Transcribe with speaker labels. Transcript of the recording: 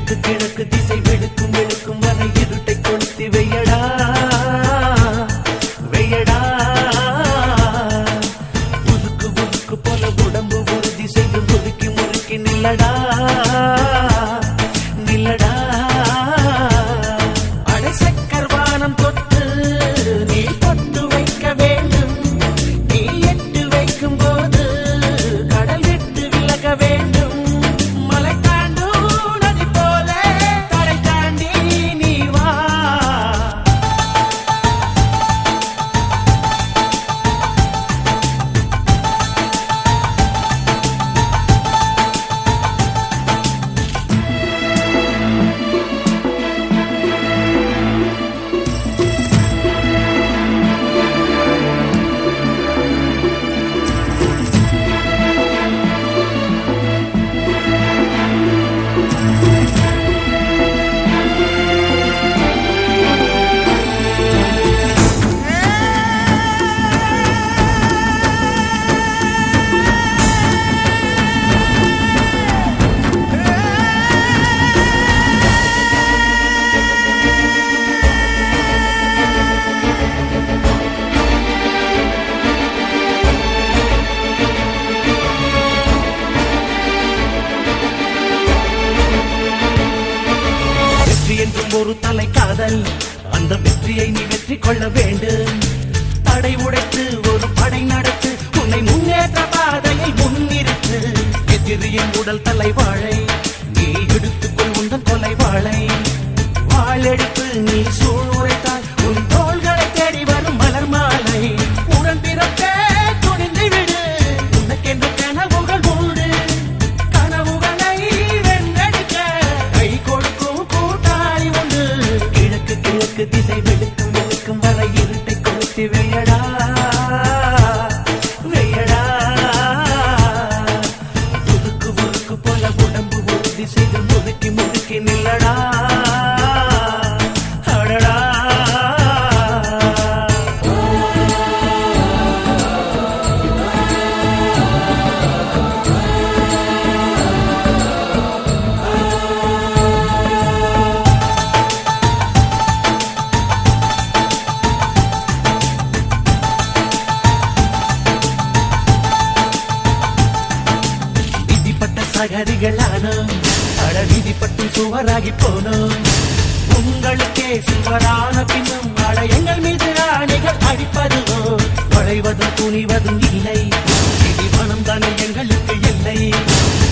Speaker 1: கிழக்கு கிழக்கு திசை வெளுக்கும் வெளுக்கும் வரை இருட்டை கொளுத்தி வெய்யடா வெய்யடா உருக்கு உருக்கு போல உடம்பு உறுதி செய்யும் முறுக்கி முறுக்கி நில்லடா நில்லடா அடை சக்கர்வானம் தொட்டு நீ தொட்டு வைக்க வேண்டும் நீ எட்டு வைக்கும் போது கடல் விட்டு விலக வேண்டும் மலை தாண்டும் நதி போல தடை தாண்டி நீ வா வெற்றி என்றும் ஒரு தலை காதல் அந்த வெற்றியை நீ வெற்றி கொள்ள வேண்டும் தடை உடைத்து ஒரு படை நடத்து உன்னை முன்னேற்ற பாதையை முன்னிறுத்து எதிரியின் உடல் தலை வாழை நீ எடுத்துக்கொள் உந்தன் கொலை வாழை வாழெடுத்து நீ சூழ் உரைத்தால் உன் தோள்களை தேடி வரும் மலர் மாலை உடன் பிறப்பே துணிந்து விடு உனக்கென்று கனவுகள் உண்டு கனவுகளை வென்றடிக்க கை கொடுக்கும் கூட்டாளி உண்டு கிழக்கு கிழக்கு திசை வெளுக்கும் வெளுக்கும் வரை இருட்டை கொளுத்தி வெய்யடா வெய்யடா உருக்கு உருக்கு போல உடம்பு உறுதி செய்து முதுக்கி முதுக்கி நில்லடா அடடா விதிப்பட்ட சகதிகளானோம் அட விதிப்பட்டும் சுவராகி போனோம் உங்களுக்கே சுவரான பின்னும் அட எங்கள் மீது ஆணைகள் அடிப்பதுவோ வளைவதும் துணிவதும் இல்லை விதி மனம் தானே எங்களுக்கு இல்லை